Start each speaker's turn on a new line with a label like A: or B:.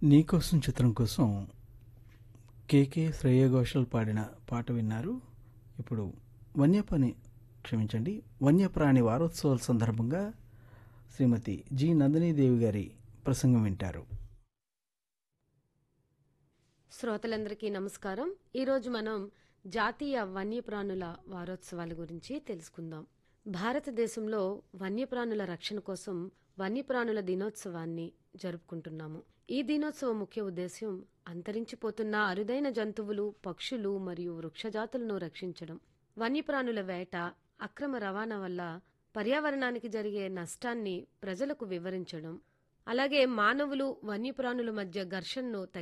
A: నీకోసం చిత్రం కోసం కేకే శ్రేయ ఘోషల్ పాడిన పాట విన్నారు ఇప్పుడు వన్యప్రాణి క్షమించండి వన్యప్రాణి వారోత్సవాల సందర్భంగా శ్రీమతి జి నందినీదేవి గారి ప్రసంగం వింటారు
B: శ్రోతలందరికీ నమస్కారం ఈరోజు మనం జాతీయ వన్యప్రాణుల వారోత్సవాల గురించి తెలుసుకుందాం భారతదేశంలో వన్యప్రాణుల రక్షణ కోసం వన్యప్రాణుల దినోత్సవాన్ని జరుపుకుంటున్నాము ఈ దినోత్సవం ముఖ్య ఉద్దేశ్యం అంతరించిపోతున్న అరుదైన జంతువులు పక్షులు మరియు వృక్షజాతులను రక్షించడం వన్యప్రాణుల వేట అక్రమ రవాణా వల్ల పర్యావరణానికి జరిగే నష్టాన్ని ప్రజలకు వివరించడం అలాగే మానవులు వన్యప్రాణుల మధ్య ఘర్షణను